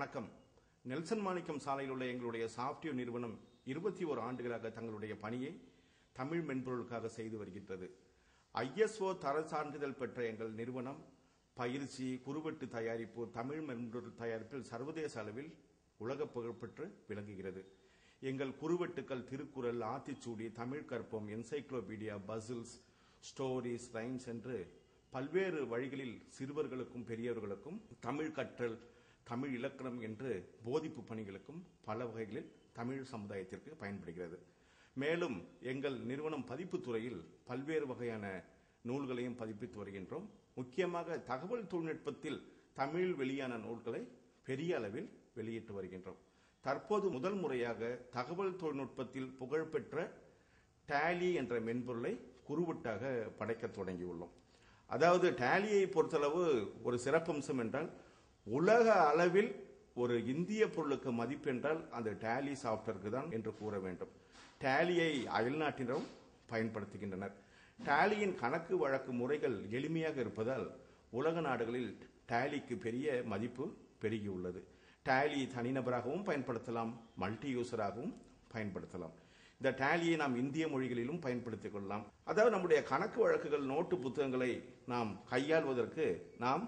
வணக்கம் நெல்சன் மாணிக்கம் சாலையில் உள்ள எங்களுடைய சாப்ட்வேர் நிறுவனம் இருபத்தி ஓரு ஆண்டுகளாக தங்களுடைய பணியை தமிழ் மென்பொருளுக்காக செய்து வருகின்றது ஐஎஸ்ஓ தர சான்றிதழ் பெற்ற எங்கள் நிறுவனம் பயிற்சி குறுவெட்டு தயாரிப்பு தமிழ் மென்பொருள் தயாரிப்பில் சர்வதேச அளவில் உலக புகழ்பெற்று விளங்குகிறது எங்கள் குறுவெட்டுக்கள் திருக்குறள் ஆத்திச்சூடி தமிழ் கற்பம் என்சைக்ளோபீடியா பசில்ஸ் ஸ்டோரிஸ் ரைம்ஸ் என்று பல்வேறு வழிகளில் சிறுவர்களுக்கும் பெரியவர்களுக்கும் தமிழ் கற்றல் தமிழ் இலக்கணம் என்று போதிப்பு பணிகளுக்கும் பல வகைகளில் தமிழ் சமுதாயத்திற்கு பயன்படுகிறது மேலும் எங்கள் நிறுவனம் பதிப்புத் துறையில் பல்வேறு வகையான நூல்களையும் பதிப்பித்து வருகின்றோம் முக்கியமாக தகவல் தொழில்நுட்பத்தில் தமிழ் வெளியான நூல்களை பெரிய அளவில் வெளியிட்டு வருகின்றோம் தற்போது முதல் முறையாக தகவல் தொழில்நுட்பத்தில் புகழ்பெற்ற டேலி என்ற மென்பொருளை குறுவட்டாக படைக்க தொடங்கியுள்ளோம் அதாவது டேலியை பொறுத்தளவு ஒரு சிறப்பம்சம் என்றால் உலக அளவில் ஒரு இந்திய பொருளுக்கு மதிப்பு என்றால் அந்த டேலி சாஃப்ட்வேருக்கு தான் என்று கூற வேண்டும் டேலியை அயல்நாட்டினரும் பயன்படுத்துகின்றனர் டேலியின் கணக்கு வழக்கு முறைகள் எளிமையாக இருப்பதால் உலக நாடுகளில் டேலிக்கு பெரிய மதிப்பு பெருகியுள்ளது டேலி தனிநபராகவும் பயன்படுத்தலாம் மல்டி யூசராகவும் பயன்படுத்தலாம் இந்த டேலியை நாம் இந்திய மொழிகளிலும் பயன்படுத்திக் கொள்ளலாம் அதாவது நம்முடைய கணக்கு வழக்குகள் நோட்டு புத்தகங்களை நாம் கையாள்வதற்கு நாம்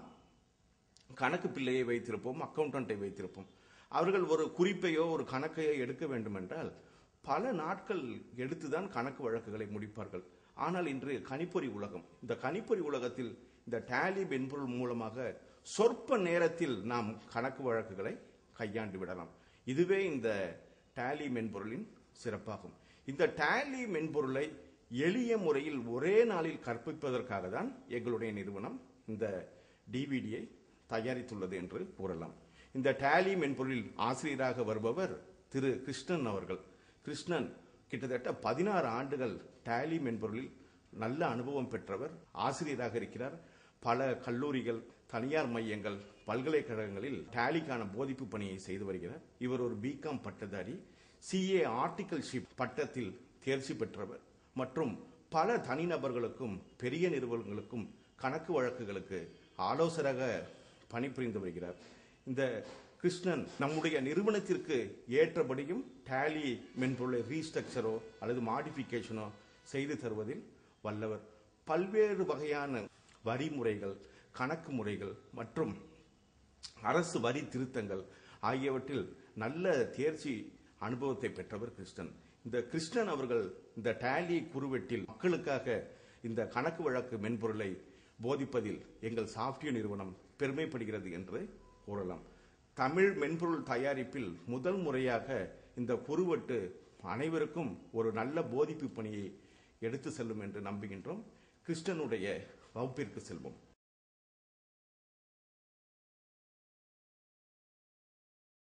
கணக்கு பிள்ளையை வைத்திருப்போம் அக்கௌண்டன்ட்டை வைத்திருப்போம் அவர்கள் ஒரு குறிப்பையோ ஒரு கணக்கையோ எடுக்க வேண்டும் என்றால் பல நாட்கள் எடுத்துதான் கணக்கு வழக்குகளை முடிப்பார்கள் ஆனால் இன்று கணிப்பொறி உலகம் இந்த கணிப்பொறி உலகத்தில் இந்த டேலி மென்பொருள் மூலமாக சொற்ப நேரத்தில் நாம் கணக்கு வழக்குகளை கையாண்டு விடலாம் இதுவே இந்த டேலி மென்பொருளின் சிறப்பாகும் இந்த டேலி மென்பொருளை எளிய முறையில் ஒரே நாளில் கற்பிப்பதற்காக தான் எங்களுடைய நிறுவனம் இந்த டிவிடியை தயாரித்துள்ளது என்று கூறலாம் இந்த டேலி மென்பொருளில் ஆசிரியராக வருபவர் திரு கிருஷ்ணன் அவர்கள் கிருஷ்ணன் கிட்டத்தட்ட பதினாறு ஆண்டுகள் டேலி மென்பொருளில் நல்ல அனுபவம் பெற்றவர் ஆசிரியராக இருக்கிறார் பல கல்லூரிகள் தனியார் மையங்கள் பல்கலைக்கழகங்களில் டேலிக்கான போதிப்பு பணியை செய்து வருகிறார் இவர் ஒரு பிகாம் பட்டதாரி சிஏ ஆர்டிகல்ஷிப் பட்டத்தில் தேர்ச்சி பெற்றவர் மற்றும் பல தனிநபர்களுக்கும் பெரிய நிறுவனங்களுக்கும் கணக்கு வழக்குகளுக்கு ஆலோசகராக பணிபுரிந்து வருகிறார் இந்த கிருஷ்ணன் நம்முடைய நிறுவனத்திற்கு ஏற்றபடியும் டேலி மென்பொருளை ரீஸ்ட்ரக்சரோ அல்லது மாடிஃபிகேஷனோ செய்து தருவதில் வல்லவர் பல்வேறு வகையான வரி முறைகள் கணக்கு முறைகள் மற்றும் அரசு வரி திருத்தங்கள் ஆகியவற்றில் நல்ல தேர்ச்சி அனுபவத்தை பெற்றவர் கிருஷ்ணன் இந்த கிருஷ்ணன் அவர்கள் இந்த டேலி குறுவெட்டில் மக்களுக்காக இந்த கணக்கு வழக்கு மென்பொருளை போதிப்பதில் எங்கள் சாப்ட்வேர் நிறுவனம் பெருமைப்படுகிறது என்று கூறலாம் தமிழ் மென்பொருள் தயாரிப்பில் முதல் முறையாக இந்த குறுவட்டு அனைவருக்கும் ஒரு நல்ல போதிப்பு பணியை எடுத்து செல்லும் என்று நம்புகின்றோம் கிருஷ்ணனுடைய வகுப்பிற்கு செல்வோம்